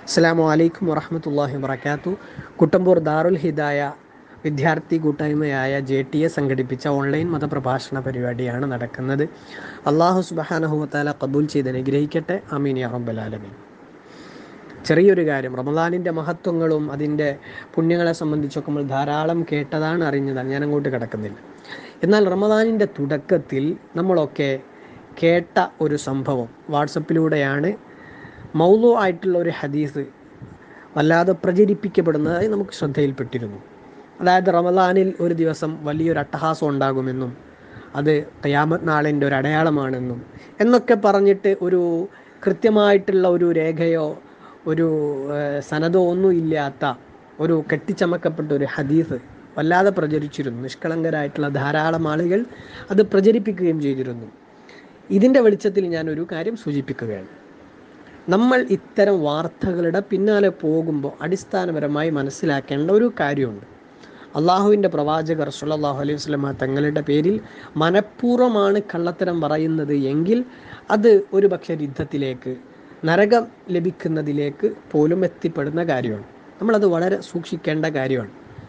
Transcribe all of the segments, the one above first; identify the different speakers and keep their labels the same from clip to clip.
Speaker 1: അസ്സാമു അലൈക്കും വറഹമത്തല്ലാഹി വബർക്കാത്തു കുട്ടമ്പൂർ ദാറുൽ ഹിദായ വിദ്യാർത്ഥി കൂട്ടായ്മയായ ജെ ടി എ സംഘടിപ്പിച്ച ഓൺലൈൻ മതപ്രഭാഷണ പരിപാടിയാണ് നടക്കുന്നത് അള്ളാഹു സുബഹാനഹുവത്താല കബൂൽ ചെയ്ത് അനുഗ്രഹിക്കട്ടെ അമീൻ യാ റബ്ബൽ ആലമീൻ ചെറിയൊരു കാര്യം റമദാനിൻ്റെ മഹത്വങ്ങളും അതിൻ്റെ പുണ്യങ്ങളെ സംബന്ധിച്ചൊക്കെ നമ്മൾ ധാരാളം കേട്ടതാണ് അറിഞ്ഞതാണ് ഞാൻ അങ്ങോട്ട് കിടക്കുന്നില്ല എന്നാൽ റമദാനിൻ്റെ തുടക്കത്തിൽ നമ്മളൊക്കെ കേട്ട ഒരു സംഭവം വാട്സപ്പിലൂടെയാണ് മൗലു ആയിട്ടുള്ള ഒരു ഹദീസ് വല്ലാതെ പ്രചരിപ്പിക്കപ്പെടുന്നതായി നമുക്ക് ശ്രദ്ധയിൽപ്പെട്ടിരുന്നു അതായത് റമദാനിൽ ഒരു ദിവസം വലിയൊരു അട്ടഹാസം ഉണ്ടാകുമെന്നും അത് ഖയാമത്ത് നാളിൻ്റെ ഒരു അടയാളമാണെന്നും എന്നൊക്കെ പറഞ്ഞിട്ട് ഒരു കൃത്യമായിട്ടുള്ള ഒരു രേഖയോ ഒരു ഏഹ്, സനദോ ഒന്നും ഇല്ലാത്ത ഒരു കെട്ടിച്ചമക്കപ്പെട്ട ഒരു ഹദീസ് വല്ലാതെ പ്രചരിച്ചിരുന്നു നിഷ്കളങ്കരായിട്ടുള്ള ധാരാളം ആളുകൾ അത് പ്രചരിപ്പിക്കുകയും ചെയ്തിരുന്നു ഇതിൻ്റെ വെളിച്ചത്തിൽ ഞാൻ ഒരു കാര്യം സൂചിപ്പിക്കുകയാണ് നമ്മൾ ഇത്തരം വാർത്തകളുടെ പിന്നാലെ പോകുമ്പോൾ അടിസ്ഥാനപരമായി മനസ്സിലാക്കേണ്ട ഒരു കാര്യമുണ്ട് അള്ളാഹുവിൻ്റെ പ്രവാചകർ സല്ലല്ലാഹു അലൈഹി വസല്ലമ തങ്ങളുടെ പേരിൽ മനഃപൂർവ്വമാണ് കള്ളത്തരം പറയുന്നത് എങ്കിൽ അത് ഒരു പക്ഷേ യുദ്ധത്തിലേക്ക് നരകം ലഭിക്കുന്നതിലേക്ക് പോലും എത്തിപ്പെടുന്ന കാര്യമാണ് നമ്മളത് വളരെ സൂക്ഷിക്കേണ്ട കാര്യമാണ്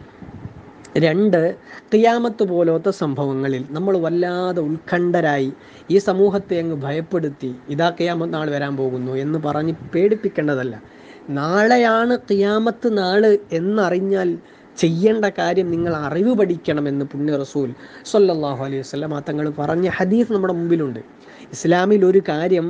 Speaker 1: രണ്ട് ഖിയാമത്ത് പോലത്തെ സംഭവങ്ങളിൽ നമ്മൾ വല്ലാതെ ഉത്കണ്ഠരായി ഈ സമൂഹത്തെ അങ്ങ് ഭയപ്പെടുത്തി ഇതാ ഖിയാമത്ത് നാൾ വരാൻ പോകുന്നു എന്ന് പറഞ്ഞ് പേടിപ്പിക്കേണ്ടതല്ല നാളെയാണ് ഖിയാമത്ത് നാള് എന്നറിഞ്ഞാൽ ചെയ്യേണ്ട കാര്യം നിങ്ങൾ അറിവ് പഠിക്കണമെന്ന് പുണ്യ റസൂൽ സല്ലല്ലാഹു അലൈഹി വസല്ലം തങ്ങൾ പറഞ്ഞ ഹദീസ് നമ്മുടെ മുമ്പിലുണ്ട് ഇസ്ലാമിൽ ഒരു കാര്യം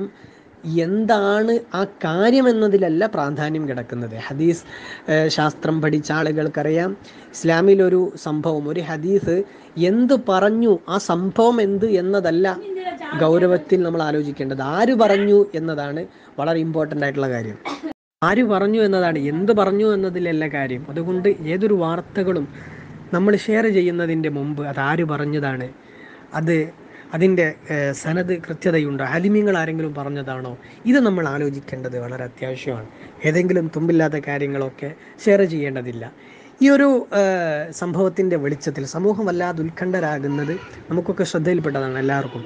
Speaker 1: എന്താണ് ആ കാര്യം എന്നതിലല്ല പ്രാധാന്യം കിടക്കുന്നത് ഹദീസ് ഏഹ്, ശാസ്ത്രം പഠിച്ച ആളുകൾക്കറിയാം ഇസ്ലാമിൽ ഒരു സംഭവം ഒരു ഹദീസ് എന്ത് പറഞ്ഞു ആ സംഭവം എന്ത് എന്നതല്ല ഗൗരവത്തിൽ നമ്മൾ ആലോചിക്കേണ്ടത് ആര് പറഞ്ഞു എന്നതാണ് വളരെ ഇമ്പോർട്ടൻ്റ് ആയിട്ടുള്ള കാര്യം ആര് പറഞ്ഞു എന്നതാണ് എന്ത് പറഞ്ഞു എന്നതിലല്ല കാര്യം അതുകൊണ്ട് ഏതൊരു വാർത്തകളും നമ്മൾ ഷെയർ ചെയ്യുന്നതിൻ്റെ മുമ്പ് അത് ആര് പറഞ്ഞതാണ് അത് അതിൻ്റെ ഏഹ്, സനത് കൃത്യതയുണ്ടോ അലിമ്യങ്ങൾ ആരെങ്കിലും പറഞ്ഞതാണോ ഇത് നമ്മൾ ആലോചിക്കേണ്ടത് വളരെ അത്യാവശ്യമാണ് ഏതെങ്കിലും തുമ്പില്ലാത്ത കാര്യങ്ങളൊക്കെ ഷെയർ ചെയ്യേണ്ടതില്ല ഈ ഒരു സംഭവത്തിൻ്റെ വെളിച്ചത്തിൽ സമൂഹം വല്ലാതെ ഉത്കണ്ഠരാകുന്നത് നമുക്കൊക്കെ ശ്രദ്ധയിൽപ്പെട്ടതാണ് എല്ലാവർക്കും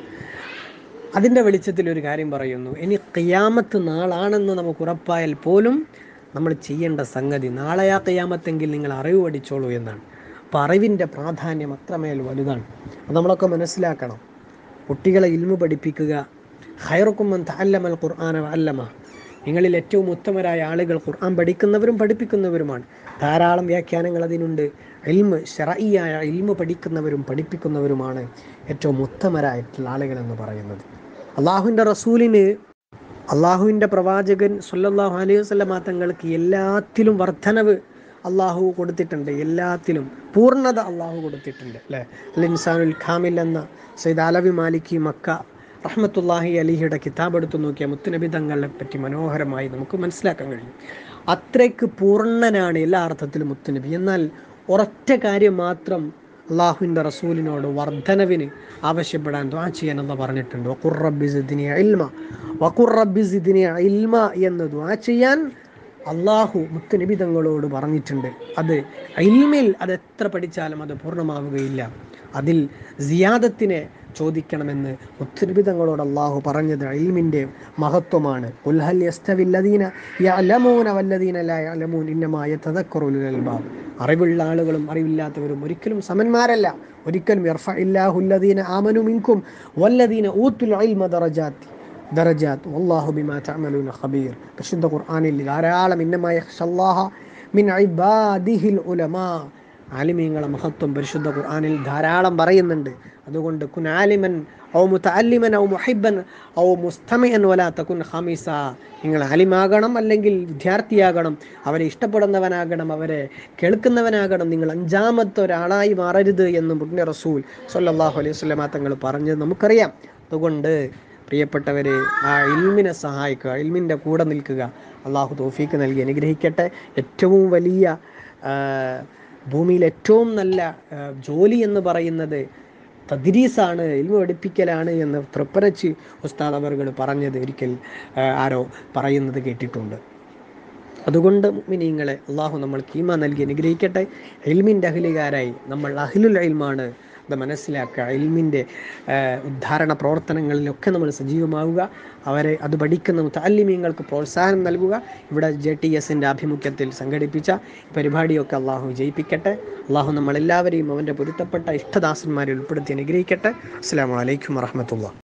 Speaker 1: അതിൻ്റെ വെളിച്ചത്തിൽ ഒരു കാര്യം പറയുന്നു ഇനി ഖിയാമത്ത് നാളാണെന്ന് നമുക്ക് ഉറപ്പായാൽ പോലും നമ്മൾ ചെയ്യേണ്ട സംഗതി നാളെയാ ഖിയാമത്തെങ്കിൽ നിങ്ങൾ അറിവ് പഠിച്ചോളൂ എന്നാണ് അപ്പോൾ അറിവിൻ്റെ പ്രാധാന്യം അത്രമേൽ വലുതാണ് അത് നമ്മളൊക്കെ മനസ്സിലാക്കണം കുട്ടികളെ ഇൽമു പഠിപ്പിക്കുക ഹൈറുക്കുമ്മൻ തഅല്ലമൽ ഖുർആന അല്ലമ നിങ്ങളിൽ ഏറ്റവും ഉത്തമരായ ആളുകൾ ഖുർആൻ പഠിക്കുന്നവരും പഠിപ്പിക്കുന്നവരുമാണ് ധാരാളം വ്യാഖ്യാനങ്ങൾ അതിനുണ്ട് ഇൽമ് ഷറഈയായ ഇൽമു പഠിക്കുന്നവരും പഠിപ്പിക്കുന്നവരുമാണ് ഏറ്റവും ഉത്തമരായിട്ടുള്ള ആളുകൾ എന്ന് പറയുന്നത് അള്ളാഹുവിൻ്റെ റസൂലിന് അള്ളാഹുവിൻ്റെ പ്രവാചകൻ സല്ലല്ലാഹു അലൈഹി വസല്ലമ തങ്ങൾക്ക് എല്ലാത്തിലും വർധനവ് അള്ളാഹു കൊടുത്തിട്ടുണ്ട് എല്ലാത്തിലും പൂർണ്ണത അള്ളാഹു കൊടുത്തിട്ടുണ്ട് അല്ലേ അൽ ഇൻസാനുൽ ഖാമിൽ എന്ന സൈദ് അലവി മാലിക്കി മക്ക റഹ്മത്തുല്ലാഹി അലിഹിയുടെ കിതാബ് എടുത്തു നോക്കിയ മുത്തുനബി തങ്ങളെ പറ്റി മനോഹരമായി നമുക്ക് മനസ്സിലാക്കാൻ കഴിയും അത്രയ്ക്ക് പൂർണ്ണനാണ് എല്ലാ അർത്ഥത്തിലും മുത്തുനബി എന്നാൽ ഒരൊറ്റ കാര്യം മാത്രം അള്ളാഹുവിൻ്റെ റസൂലിനോട് വർധനവിന് ആവശ്യപ്പെടാൻ ദ്വാ ചെയ്യാൻ എന്ന് പറഞ്ഞിട്ടുണ്ട് വഖുർ റബ്ബി സിദ്നി ഇൽമ വഖുർ റബ്ബി സിദ്നി ഇൽമ എന്ന് ദ്വാ ചെയ്യാൻ അള്ളാഹു മുത്തുനബി തങ്ങളോട് പറഞ്ഞിട്ടുണ്ട് അത് ഇൽമിൽ അത് എത്ര പഠിച്ചാലും അത് പൂർണ്ണമാവുകയില്ല അതിൽ സിയാദത്തിനെ ചോദിക്കണമെന്ന് മുത്തുനബി തങ്ങളോട് അള്ളാഹു പറഞ്ഞത് ഇൽമിൻ്റെ മഹത്വമാണ് ഉൽഹൽ യസ്തവില്ലദീന യഅലമൂന വല്ലദീന ലാ യഅലമൂൻ ഇന്നമാ യതദക്കറുൽ അൽബാബ് അറിവുള്ള ആളുകളും അറിവില്ലാത്തവരും ഒരിക്കലും സമന്മാരല്ല ഒരിക്കലും യർഫഇല്ലാഹുല്ലദീന ആമനു മിൻകും വല്ലദീന ഊത്തുൽ ഇൽമ ദറജാത്തി ദറജാത്ത് വല്ലാഹു ബിമാ തഅമലൂന ഖബീർ പരിശുദ്ധ ഖുർആനിൽ ധാരാളം ഇന്നമായ യഖ്ഷല്ലാഹ മിൻ ഇബാദിഹിൽ ഉലമാ ആലിമീങ്ങളെ മഹത്വം പരിശുദ്ധ ഖുർആനിൽ ധാരാളം പറയുന്നുണ്ട് അതുകൊണ്ട് കുൻ ആലിമൻ ഔ മുതഅല്ലിമൻ ഔ മുഹിബ്ബൻ ഔ മുസ്തമിഅൻ വലാ തകുൻ ഖമീസ നിങ്ങൾ ആലിമാകണം അല്ലെങ്കിൽ വിദ്യാർത്ഥിയാകണം അവരെ ഇഷ്ടപ്പെടുന്നവനാകണം അവരെ കേൾക്കുന്നവനാകണം നിങ്ങൾ അഞ്ചാമത്തെ ഒരാളായി മാറരുത് എന്ന് പുണ്യ റസൂൽ സല്ലല്ലാഹു അലൈഹി വസല്ലമ തങ്ങൾ പറഞ്ഞത് നമുക്കറിയാം അതുകൊണ്ട് പ്രിയപ്പെട്ടവരെ ആ ഇൽമിനെ സഹായിക്കുക ഇൽമിൻ്റെ കൂടെ നിൽക്കുക അള്ളാഹു തോഫീക്ക് നൽകി അനുഗ്രഹിക്കട്ടെ ഏറ്റവും വലിയ ആ, ഭൂമിയിൽ ഏറ്റവും നല്ല ആ, ജോലി എന്ന് പറയുന്നത് തദ്രീസാണ് ഇൽമ പഠിപ്പിക്കലാണ് എന്ന് തൃപ്പരച്ച് ഉസ്താദ് അവർകൾ പറഞ്ഞത് ഒരിക്കൽ ആ, ആരോ പറയുന്നത് കേട്ടിട്ടുണ്ട് അതുകൊണ്ട് മിനിങ്ങളെ അള്ളാഹു നമ്മൾ കീമ നൽകി അനുഗ്രഹിക്കട്ടെ ഇൽമിൻ്റെ അഹിലുകാരായി നമ്മൾ അഹിലുൽ ഇൽമാണ് അത് മനസ്സിലാക്കുക ഇൽമിൻ്റെ ഉദ്ധാരണ പ്രവർത്തനങ്ങളിലൊക്കെ നമ്മൾ സജീവമാവുക അവരെ അത് പഠിക്കുന്ന മുത്താലിമീങ്ങൾക്ക് പ്രോത്സാഹനം നൽകുക ഇവിടെ ജെ ടി എസിൻ്റെ ആഭിമുഖ്യത്തിൽ സംഘടിപ്പിച്ച പരിപാടിയൊക്കെ അള്ളാഹു വിജയിപ്പിക്കട്ടെ അള്ളാഹു നമ്മളെല്ലാവരെയും അവൻ്റെ പൊരുത്തപ്പെട്ട ഇഷ്ടദാസന്മാരെ ഉൾപ്പെടുത്തി അനുഗ്രഹിക്കട്ടെ അസ്സാം വലൈക്കും വറഹമത്തുള്ള